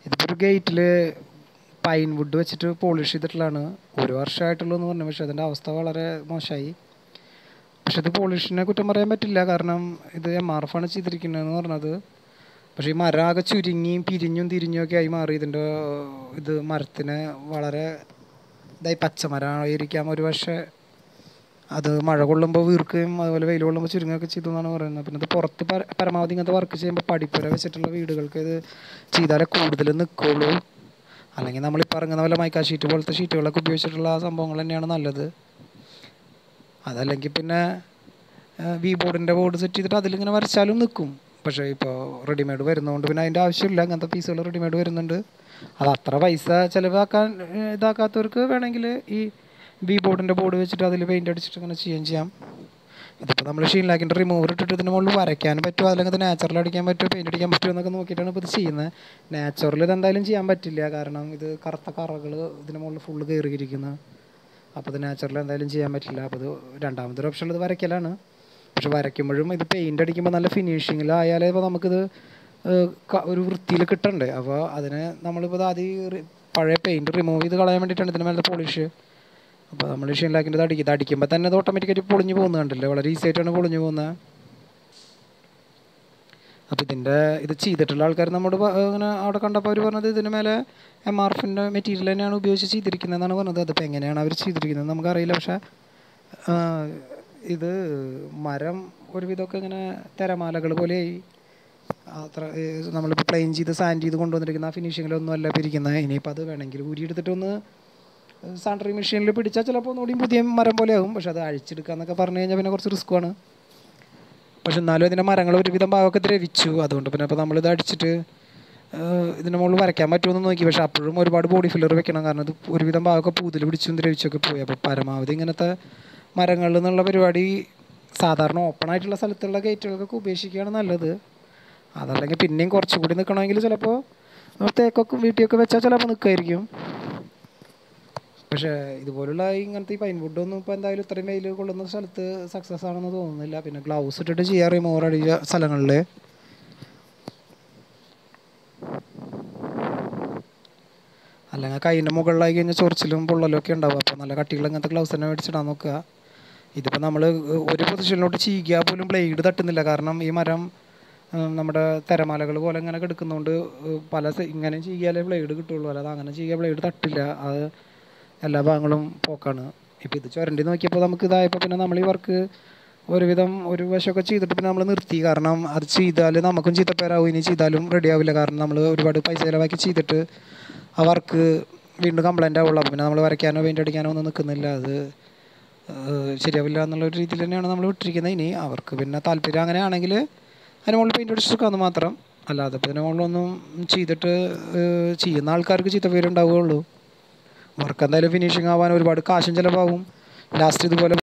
ഇതിപ്പോൾ ഒരു ഗേറ്റിൽ പൈൻ വുഡ് വെച്ചിട്ട് പോളിഷ് ചെയ്തിട്ടുള്ളതാണ് ഒരു വർഷമായിട്ടുള്ളൂ എന്ന് പറഞ്ഞു പക്ഷേ അതിൻ്റെ അവസ്ഥ വളരെ മോശമായി പക്ഷെ ഇത് പോളിഷിനെ കുറ്റം പറയാൻ പറ്റില്ല കാരണം ഇത് എം ആർ എഫ് ആണ് ചെയ്തിരിക്കുന്നതെന്ന് പറഞ്ഞത് പക്ഷേ ഈ മരം ആകെ ചുരുങ്ങിയും പിരിഞ്ഞും തിരിഞ്ഞും ഒക്കെ ആയി മാറി ഇതിൻ്റെ ഇത് മരത്തിന് വളരെ ഇതായി പച്ചമരമായിരിക്കാം ഒരു പക്ഷേ അത് മഴ കൊള്ളുമ്പോൾ വീർക്കുകയും അതുപോലെ വെയിൽ കൊള്ളുമ്പോൾ ചുരുങ്ങുകയൊക്കെ ചെയ്തു എന്നാണ് പറയുന്നത് പിന്നെ ഇത് പുറത്ത് പര- പരമാവധി ഇങ്ങനത്തെ വർക്ക് ചെയ്യുമ്പോൾ പടിപ്പുര വെച്ചിട്ടുള്ള വീടുകൾക്ക് ഇത് ചെയ്താലേ കൂടുതൽ നിൽക്കുള്ളൂ അല്ലെങ്കിൽ നമ്മൾ ഇപ്പോൾ ഇറങ്ങുന്ന പോലെ മൈക്കാ ഷീറ്റ് പോലത്തെ ഷീറ്റുകളൊക്കെ ഉപയോഗിച്ചിട്ടുള്ള ആ സംഭവങ്ങൾ തന്നെയാണ് നല്ലത് അതല്ലെങ്കിൽ പിന്നെ വി ബോർഡിൻ്റെ ബോർഡ് സെറ്റ് ചെയ്തിട്ട് അതിലിങ്ങനെ വരച്ചാലും നിൽക്കും പക്ഷേ ഇപ്പോൾ റെഡിമെയ്ഡ് വരുന്നതുകൊണ്ട് പിന്നെ അതിൻ്റെ ആവശ്യമില്ല അങ്ങനത്തെ പീസുകൾ റെഡിമെയ്ഡ് വരുന്നുണ്ട് അത് അത്ര പൈസ ചിലവാക്കാൻ ഏഹ്, ഇതാക്കാത്തവർക്ക് വേണമെങ്കിൽ ഈ വി ബോർഡിൻ്റെ ബോർഡ് വെച്ചിട്ട് അതിൽ പെയിൻ്റ് അടിച്ചിട്ട് അങ്ങനെ ചെയ്യുകയും ചെയ്യാം ഇതിപ്പോൾ നമ്മൾ ഷീൻലാക്കിൻ്റെ റിമൂവർ ഇട്ടിട്ട് ഇതിന് മുകളിൽ വരയ്ക്കാൻ പറ്റുമോ അല്ലെങ്കിൽ ഇത് നാച്ചുറൽ അടിക്കാൻ പറ്റുമോ പെയിൻ്റ് അടിക്കാൻ പറ്റുമോ എന്നൊക്കെ നോക്കിയിട്ടാണ് ഇപ്പോൾ ഇത് ചെയ്യുന്നത് നാച്ചുറൽ ഇത് എന്തായാലും ചെയ്യാൻ പറ്റില്ല കാരണം ഇത് കറുത്ത കറകൾ ഇതിന് മുകളിൽ ഫുള്ള് കയറിയിരിക്കുന്നത് അപ്പോൾ ഇത് നാച്ചുറൽ എന്തായാലും ചെയ്യാൻ പറ്റില്ല അപ്പോൾ ഇത് രണ്ടാമതൊരു ഓപ്ഷൻ ഇത് വരയ്ക്കലാണ് പക്ഷെ വരയ്ക്കുമ്പോഴും ഇത് പെയിൻ്റ് അടിക്കുമ്പോൾ നല്ല ഫിനിഷിങ്ങിലായാലേ ഇപ്പോൾ നമുക്കിത് ഏഹ്, ക- ഒരു വൃത്തിയിൽ കിട്ടണ്ടേ അപ്പോൾ അതിന് നമ്മളിപ്പോൾ ഇത് ആദ്യം ഈ റി- പഴയ പെയിൻറ്റ് റിമൂവ് ചെയ്ത് കളയാൻ വേണ്ടിയിട്ടാണ് ഇതിന് മേലെ പോളിഷ് അപ്പോൾ നമ്മൾ ഷീൻലാക്കിൻ്റെ അടിക്കും ഇത് അടിക്കുമ്പോൾ തന്നെ ഇത് ഓട്ടോമാറ്റിക്കായിട്ട് പൊളിഞ്ഞ് പോകുന്നത് കണ്ടില്ലേ വളരെ ഈസി ആയിട്ടാണ് പൊളിഞ്ഞ് പോകുന്നത് അപ്പോൾ ഇതിൻ്റെ ഇത് ചെയ്തിട്ടുള്ള ആൾക്കാർ നമ്മുടെ പ- ഇങ്ങനെ അവിടെ കണ്ടപ്പോൾ അവർ പറഞ്ഞത് ഇതിന് മേലെ എം ആർ എഫിൻ്റെ മെറ്റീരിയൽ തന്നെയാണ് ഉപയോഗിച്ച് ചെയ്തിരിക്കുന്നതെന്നാണ് പറഞ്ഞത് അതിപ്പോൾ എങ്ങനെയാണ് അവർ ചെയ്തിരിക്കുന്നത് നമുക്കറിയില്ല പക്ഷേ ആ, ഇത് മരം ഒരുവിധമൊക്കെ ഇങ്ങനെ തിരമാലകൾ പോലെയായി അത്ര ഏ, നമ്മളിപ്പോൾ പ്ലെയിൻ ചെയ്ത് സാൻഡ് ചെയ്ത് കൊണ്ടുവന്നിരിക്കുന്ന ആ ഫിനിഷിങ്ങിലൊന്നും അല്ല ഇപ്പോൾ ഇരിക്കുന്നത് ഇനിയിപ്പോൾ അത് വേണമെങ്കിൽ ഊരിയെടുത്തിട്ടൊന്ന് സാൻഡറി മെഷീനിൽ പിടിച്ചാൽ ചിലപ്പോൾ ഒന്നുകൂടി പുതിയ മരം പോലെ ആകും പക്ഷെ അത് അഴിച്ചെടുക്കുക എന്നൊക്കെ പറഞ്ഞു കഴിഞ്ഞാൽ പിന്നെ കുറച്ച് റിസ്ക്കുമാണ് പക്ഷെ എന്നാലും ഇതിൻ്റെ മരങ്ങൾ ഒരുവിധം ഭാഗമൊക്കെ ദ്രവിച്ചു അതുകൊണ്ട് പിന്നെ ഇപ്പോൾ നമ്മളിത് അടിച്ചിട്ട് ഏഹ്, ഇതിൻ്റെ മുകളിൽ വരയ്ക്കാൻ പറ്റുമെന്ന് നോക്കി പക്ഷെ അപ്പോഴും ഒരുപാട് ബോഡി ഫില്ലർ വെക്കണം കാരണം ഇത് ഒരുവിധം ഭാഗമൊക്കെ പൂതിൽ പിടിച്ചും ദ്രവിച്ചൊക്കെ പോയി അപ്പോൾ പരമാവധി ഇങ്ങനത്തെ മരങ്ങളിൽ നിന്നുള്ള പരിപാടി സാധാരണ ഓപ്പൺ ആയിട്ടുള്ള സ്ഥലത്തുള്ള ഗേറ്റുകൾക്കൊക്കെ ഉപേക്ഷിക്കുകയാണ് നല്ലത് അതല്ലെങ്കിൽ പിന്നെയും കുറച്ചുകൂടി നിൽക്കണമെങ്കിൽ ചിലപ്പോൾ തേക്കൊക്കെ വീട്ടിയൊക്കെ വെച്ചാൽ ചിലപ്പോൾ നിൽക്കുമായിരിക്കും പക്ഷേ ഇതുപോലുള്ള ഇങ്ങനത്തെ ഈ പൈൻ വുഡൊന്നും ഇപ്പോൾ എന്തായാലും ഇത്രയും വെയിൽ കൊള്ളുന്ന സ്ഥലത്ത് സക്സസ് ആണെന്ന് തോന്നുന്നില്ല പിന്നെ ഗ്ലൗസ് ഇട്ടിട്ട് ചെയ്യാൻ റിമൂവർ അടിച്ച സ്ഥലങ്ങളിൽ അല്ലെങ്കിൽ കൈയിൻ്റെ മുകളിലായി കഴിഞ്ഞാൽ ചൊറിച്ചിലും പൊള്ളലും ഒക്കെ ഉണ്ടാവും അപ്പോൾ നല്ല കട്ടിയുള്ള ഇങ്ങനത്തെ ഗ്ലൗസ് തന്നെ മേടിച്ചിടാൻ നോക്കുക ഇതിപ്പോൾ നമ്മൾ ഒരു പൊസിഷനിലോട്ട് ചീകിയാൽ പോലും ബ്ലേഡ് തട്ടുന്നില്ല കാരണം ഈ മരം ഉം, നമ്മുടെ തിരമാലകൾ പോലെ ഇങ്ങനെ കിടക്കുന്നതുകൊണ്ട് ഉം, പല സ- ഇങ്ങനെ ചെയ്യാലേ ബ്ലേഡ് കിട്ടുള്ളൂ അല്ലാതെ അങ്ങനെ ചെയ്യാൻ ബ്ലേഡ് തട്ടില്ല അത് എല്ലാ ഭാഗങ്ങളും പോക്കാണ് ഇപ്പോൾ ഇത് ചുരണ്ടി നോക്കിയപ്പോൾ നമുക്ക് ഇതായപ്പോൾ പിന്നെ നമ്മൾ ഈ വർക്ക് ഒരുവിധം ഒരു വശമൊക്കെ ചെയ്തിട്ട് പിന്നെ നമ്മൾ നിർത്തി കാരണം അത് ചെയ്താൽ നമുക്കും ചീത്തപ്പേരാവും ഇനി ചെയ്താലും റെഡി ആവില്ല കാരണം നമ്മൾ ഒരുപാട് പൈസ ചിലവാക്കി ചെയ്തിട്ട് ആ വർക്ക് വീണ്ടും കംപ്ലൈൻ്റ് ആവുള്ളൂ അപ്പോൾ പിന്നെ നമ്മൾ വരയ്ക്കാനോ പെയിൻ്റ് അടിക്കാനോ ഒന്നും നിൽക്കുന്നില്ല അത് ഏഹ് ശരിയാവില്ല എന്നുള്ള ഒരു രീതിയിൽ തന്നെയാണ് നമ്മൾ വിട്ടിരിക്കുന്നത് ഇനി അവർക്ക് പിന്നെ താല്പര്യം അങ്ങനെയാണെങ്കിൽ അതിന് മുകളിൽ പെയിൻ്റ് അടിച്ചെടുക്കാമെന്ന് മാത്രം അല്ലാതെ ഇപ്പോൾ ഇതിന് മുകളിലൊന്നും ചെയ്തിട്ട് ഏഹ് ചെയ്യുന്ന ആൾക്കാർക്ക് ചീത്ത പേരുണ്ടാവുകയുള്ളൂ വർക്ക് എന്തായാലും ഫിനിഷിങ് ആവാൻ ഒരുപാട് കാശും ചിലവാകും ലാസ്റ്റ് ഇതുപോലെ